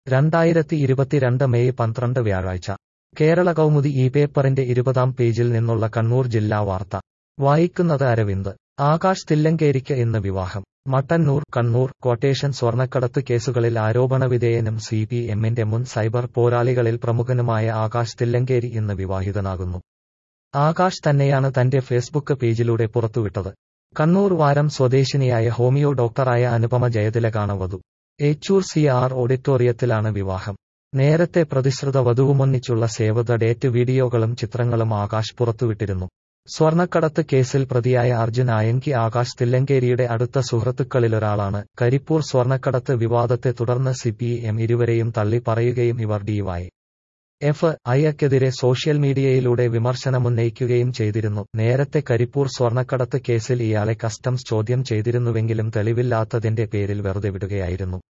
രണ്ടായിരത്തി ഇരുപത്തിരണ്ട് മെയ് പന്ത്രണ്ട് വ്യാഴാഴ്ച കേരള കൗമുദി ഈ പേപ്പറിന്റെ ഇരുപതാം പേജിൽ നിന്നുള്ള കണ്ണൂർ ജില്ലാ വാർത്ത വായിക്കുന്നത് അരവിന്ദ് ആകാശ് തില്ലങ്കേരിക്ക് ഇന്ന് വിവാഹം മട്ടന്നൂർ കണ്ണൂർ ക്വട്ടേഷൻ സ്വർണ്ണക്കടത്ത് കേസുകളിൽ ആരോപണവിധേയനും സി പി എമ്മിന്റെ മുൻ സൈബർ പോരാളികളിൽ പ്രമുഖനുമായ ആകാശ് തില്ലങ്കേരി ഇന്ന് വിവാഹിതനാകുന്നു ആകാശ് തന്നെയാണ് തന്റെ ഫേസ്ബുക്ക് പേജിലൂടെ പുറത്തുവിട്ടത് കണ്ണൂർ വാരം സ്വദേശിനിയായ ഹോമിയോ ഡോക്ടറായ അനുപമ ജയതിലകാണ് വധു ഏച്ചൂർ സി ആർ ഓഡിറ്റോറിയത്തിലാണ് വിവാഹം നേരത്തെ പ്രതിശ്രുത വധുവുമൊന്നിച്ചുള്ള സേവ് ദ ഡേറ്റ് വീഡിയോകളും ചിത്രങ്ങളും ആകാശ് പുറത്തുവിട്ടിരുന്നു സ്വർണ്ണക്കടത്ത് കേസിൽ പ്രതിയായ അർജുൻ ആയങ്കി ആകാശ് തില്ലങ്കേരിയുടെ അടുത്ത സുഹൃത്തുക്കളിലൊരാളാണ് കരിപ്പൂർ സ്വർണ്ണക്കടത്ത് വിവാദത്തെ തുടർന്ന് സി പി എം ഇരുവരെയും തള്ളി പറയുകയും ഇവർ ഡിവൈ എഫ് ഐക്കെതിരെ സോഷ്യൽ മീഡിയയിലൂടെ വിമർശനമുന്നയിക്കുകയും ചെയ്തിരുന്നു നേരത്തെ കരിപ്പൂർ സ്വർണ്ണക്കടത്ത് കേസിൽ ഇയാളെ കസ്റ്റംസ് ചോദ്യം ചെയ്തിരുന്നുവെങ്കിലും തെളിവില്ലാത്തതിന്റെ പേരിൽ വെറുതെ വിടുകയായിരുന്നു